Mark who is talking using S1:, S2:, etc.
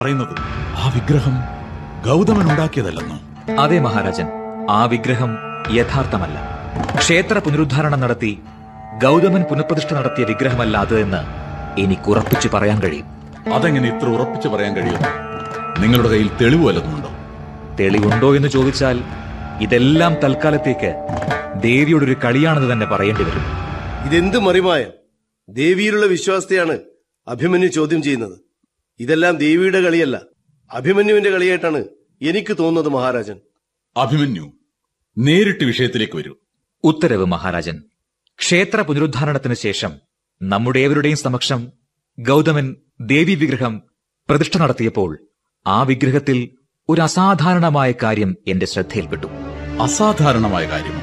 S1: പറയുന്നത് ആ വിഗ്രഹം ഗൗതമൻ ഉണ്ടാക്കിയതല്ലെന്നോ
S2: അതെ മഹാരാജൻ ആ വിഗ്രഹം യഥാർത്ഥമല്ല ക്ഷേത്ര പുനരുദ്ധാരണം നടത്തി ഗൗതമൻ പുനഃപ്രതിഷ്ഠ നടത്തിയ വിഗ്രഹമല്ല അത് എന്ന് എനിക്ക് ഉറപ്പിച്ചു പറയാൻ കഴിയും
S1: അതെങ്ങനെ ഇത്ര ഉറപ്പിച്ചു പറയാൻ കഴിയുന്നു നിങ്ങളുടെ കയ്യിൽ തെളിവ് വല്ലതുമുണ്ടോ
S2: തെളിവുണ്ടോ എന്ന് ചോദിച്ചാൽ ഇതെല്ലാം തൽക്കാലത്തേക്ക് ദേവിയോടൊരു കളിയാണെന്ന് തന്നെ പറയേണ്ടി വരും
S3: ഇതെന്ത് മറിമായം ദേവിയിലുള്ള വിശ്വാസത്തെയാണ് അഭിമന്യു ചോദ്യം ചെയ്യുന്നത് ഇതെല്ലാം ദേവിയുടെ കളിയല്ല അഭിമന്യുവിന്റെ കളിയായിട്ടാണ് എനിക്ക് തോന്നുന്നത് മഹാരാജൻ
S1: അഭിമന്യു നേരിട്ട് വിഷയത്തിലേക്ക് വരൂ
S2: ഉത്തരവ് മഹാരാജൻ ക്ഷേത്ര പുനരുദ്ധാരണത്തിന് ശേഷം നമ്മുടെ ഏവരുടെയും സമക്ഷം ഗൗതമൻ ദേവി വിഗ്രഹം പ്രതിഷ്ഠ നടത്തിയപ്പോൾ ആ വിഗ്രഹത്തിൽ ഒരു അസാധാരണമായ കാര്യം എന്റെ ശ്രദ്ധയിൽപ്പെട്ടു
S1: അസാധാരണമായ കാര്യമോ